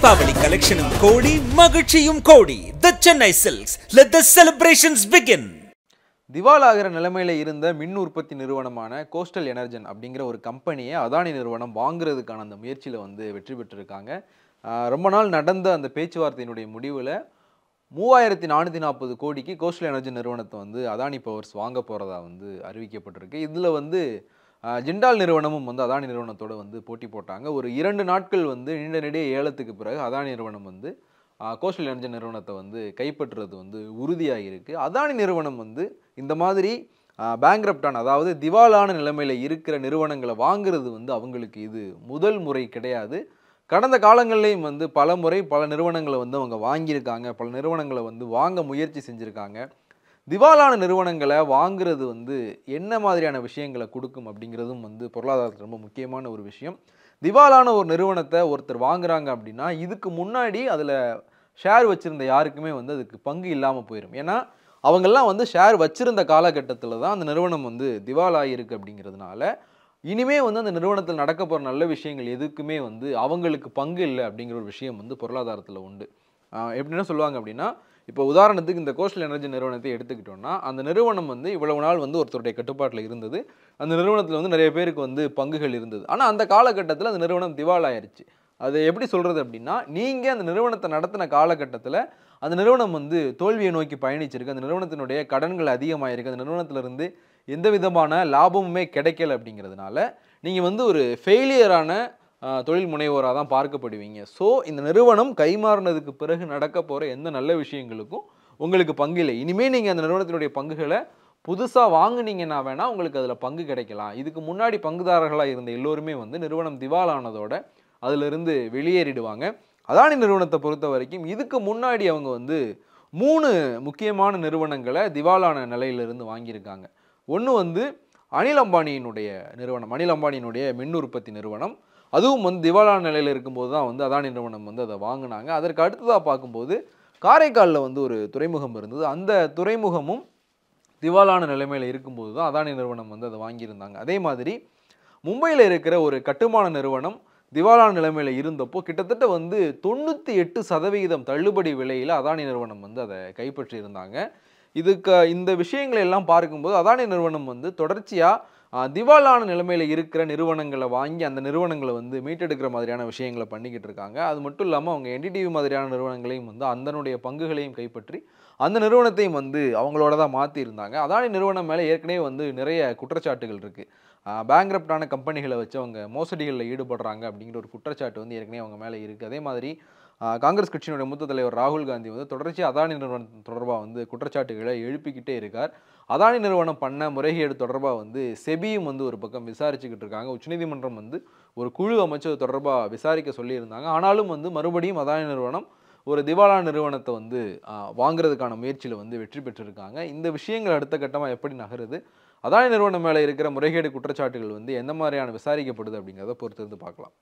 தீபாவளி கலெக்ஷனும் கோடி மகிழ்ச்சியும் கோடி the Chennai silks let the celebrations begin திவாலாகிற நிலைமையில இருந்த மின் உற்பத்தி நிறுவனமான கோஸ்டல் எனர்ஜன் அப்படிங்கிற ஒரு கம்பெனியை அதானி நிறுவனம் வாங்குறதுக்கான அந்த முயற்சியில் வந்து வெற்றி பெற்றிருக்காங்க ஆஹ் ரொம்ப நாள் நடந்த அந்த பேச்சுவார்த்தையினுடைய முடிவில் மூவாயிரத்தி நானூற்றி நாற்பது கோடிக்கு கோஸ்டல் எனர்ஜி நிறுவனத்தை வந்து அதானி பவர்ஸ் வாங்க போகிறதா வந்து அறிவிக்கப்பட்டிருக்கு இதில் வந்து ஆஹ் ஜிண்டால் நிறுவனமும் வந்து அதானி நிறுவனத்தோட வந்து போட்டி போட்டாங்க ஒரு இரண்டு நாட்கள் வந்து நீண்ட நெடிய ஏலத்துக்கு பிறகு அதானி நிறுவனம் வந்து ஆஹ் கோஸ்டல் எனர்ஜி நிறுவனத்தை வந்து கைப்பற்றுறது வந்து உறுதியாக இருக்குது அதானி நிறுவனம் வந்து இந்த மாதிரி பேங்க்ரப்டான அதாவது திவாலான நிலைமையில் இருக்கிற நிறுவனங்களை வாங்குறது வந்து அவங்களுக்கு இது முதல் முறை கிடையாது கடந்த காலங்கள்லேயும் வந்து பல முறை பல நிறுவனங்களை வந்து அவங்க வாங்கியிருக்காங்க பல நிறுவனங்களை வந்து வாங்க முயற்சி செஞ்சுருக்காங்க திவாலான நிறுவனங்களை வாங்குறது வந்து என்ன மாதிரியான விஷயங்களை கொடுக்கும் அப்படிங்கிறதும் வந்து பொருளாதாரத்தில் ரொம்ப முக்கியமான ஒரு விஷயம் திவாலான ஒரு நிறுவனத்தை ஒருத்தர் வாங்குறாங்க அப்படின்னா இதுக்கு முன்னாடி அதில் ஷேர் வச்சுருந்த யாருக்குமே வந்து அதுக்கு பங்கு இல்லாமல் போயிடும் ஏன்னா அவங்கெல்லாம் வந்து ஷேர் வச்சிருந்த காலகட்டத்தில் தான் அந்த நிறுவனம் வந்து திவாலாயிருக்கு அப்படிங்கிறதுனால இனிமே வந்து அந்த நிறுவனத்தில் நடக்க போகிற நல்ல விஷயங்கள் எதுக்குமே வந்து அவங்களுக்கு பங்கு இல்லை அப்படிங்கிற ஒரு விஷயம் வந்து பொருளாதாரத்தில் உண்டு ஆஹ் எப்படின்னா சொல்லுவாங்க அப்படின்னா இப்போ உதாரணத்துக்கு இந்த கோஸ்டல் எனர்ஜி நிறுவனத்தை எடுத்துக்கிட்டோம்னா அந்த நிறுவனம் வந்து இவ்வளவு நாள் வந்து ஒருத்தருடைய கட்டுப்பாட்டில் இருந்தது அந்த நிறுவனத்தில் வந்து நிறைய பேருக்கு வந்து பங்குகள் இருந்தது ஆனால் அந்த காலகட்டத்தில் அந்த நிறுவனம் திவாலாயிருச்சு அது எப்படி சொல்கிறது அப்படின்னா நீங்கள் அந்த நிறுவனத்தை நடத்தின காலகட்டத்தில் அந்த நிறுவனம் வந்து தோல்வியை நோக்கி பயணிச்சிருக்கு அந்த நிறுவனத்தினுடைய கடன்கள் அதிகமாயிருக்கு அந்த நிறுவனத்திலிருந்து எந்த விதமான லாபமுமே கிடைக்கல அப்படிங்கிறதுனால நீங்கள் வந்து ஒரு ஃபெயிலியரான தொழில் முனைவோராக தான் பார்க்கப்படுவீங்க ஸோ இந்த நிறுவனம் கைமாறினதுக்கு பிறகு நடக்க போகிற எந்த நல்ல விஷயங்களுக்கும் உங்களுக்கு பங்கு இல்லை இனிமேல் நீங்கள் அந்த நிறுவனத்தினுடைய பங்குகளை புதுசாக வாங்குனீங்கன்னா வேணால் உங்களுக்கு அதில் பங்கு கிடைக்கலாம் இதுக்கு முன்னாடி பங்குதாரர்களாக இருந்த எல்லோருமே வந்து நிறுவனம் திவாலானதோட அதிலிருந்து வெளியேறிடுவாங்க அதானி நிறுவனத்தை பொறுத்த வரைக்கும் இதுக்கு முன்னாடி அவங்க வந்து மூணு முக்கியமான நிறுவனங்களை திவாலான நிலையிலிருந்து வாங்கியிருக்காங்க ஒன்று வந்து அனில் அம்பானியினுடைய நிறுவனம் அனில் அம்பானியினுடைய மின் உற்பத்தி நிறுவனம் அதுவும் வந்து திவாலான நிலையில் இருக்கும்போது தான் வந்து அதானி நிறுவனம் வந்து அதை வாங்கினாங்க அதற்கு அடுத்ததாக பார்க்கும்போது காரைக்காலில் வந்து ஒரு துறைமுகம் இருந்தது அந்த துறைமுகமும் திவாலான நிலைமையில் இருக்கும்போது தான் அதானி நிறுவனம் வந்து அதை வாங்கியிருந்தாங்க அதே மாதிரி மும்பையில் இருக்கிற ஒரு கட்டுமான நிறுவனம் திவாலான நிலைமையில் இருந்தப்போ கிட்டத்தட்ட வந்து தொண்ணூற்றி எட்டு சதவிகிதம் தள்ளுபடி விலையில் அதானி நிறுவனம் வந்து அதை கைப்பற்றி இருந்தாங்க இதுக்கு இந்த விஷயங்களை எல்லாம் பார்க்கும்போது அதானி நிறுவனம் வந்து தொடர்ச்சியாக திவாலான நிலைமையில் இருக்கிற நிறுவனங்களை வாங்கி அந்த நிறுவனங்களை வந்து மீட்டெடுக்கிற மாதிரியான விஷயங்களை பண்ணிக்கிட்டு இருக்காங்க அது மட்டும் இல்லாமல் அவங்க என்டிடிவி மாதிரியான நிறுவனங்களையும் வந்து அதனுடைய பங்குகளையும் கைப்பற்றி அந்த நிறுவனத்தையும் வந்து அவங்களோட தான் மாற்றி இருந்தாங்க அதானி நிறுவனம் மேலே ஏற்கனவே வந்து நிறைய குற்றச்சாட்டுகள் இருக்குது பேங்க்ரப்டான கம்பெனிகளை வச்சு அவங்க மோசடிகளில் ஈடுபடுறாங்க அப்படிங்கிற ஒரு குற்றச்சாட்டு வந்து ஏற்கனவே அவங்க மேலே இருக்குது அதே மாதிரி ஆஹ் காங்கிரஸ் கட்சியினுடைய மூத்த தலைவர் ராகுல் காந்தி வந்து தொடர்ச்சி அதானி நிறுவனம் தொடர்பாக வந்து குற்றச்சாட்டுகளை எழுப்பிக்கிட்டே இருக்கார் அதானி நிறுவனம் பண்ண முறைகேடு தொடர்பாக வந்து செபியும் வந்து ஒரு பக்கம் விசாரிச்சுக்கிட்டு இருக்காங்க உச்சநீதிமன்றம் வந்து ஒரு குழு அமைச்சு அது தொடர்பாக விசாரிக்க சொல்லியிருந்தாங்க ஆனாலும் வந்து மறுபடியும் அதானி நிறுவனம் ஒரு திவாலா நிறுவனத்தை வந்து ஆஹ், வாங்குறதுக்கான முயற்சியில் வந்து வெற்றி பெற்றிருக்காங்க இந்த விஷயங்கள் அடுத்த கட்டமாக எப்படி நகருது அதானி நிறுவனம் மேலே இருக்கிற முறைகேடு குற்றச்சாட்டுகள் வந்து எந்த மாதிரியான விசாரிக்கப்படுது அப்படிங்கிறத பொறுத்து இருந்து பார்க்கலாம்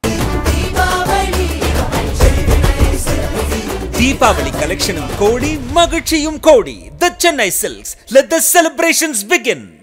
தீபாவளி கலெக்ஷனும் கோடி மகிழ்ச்சியும் கோடி the Chennai silks let the celebrations begin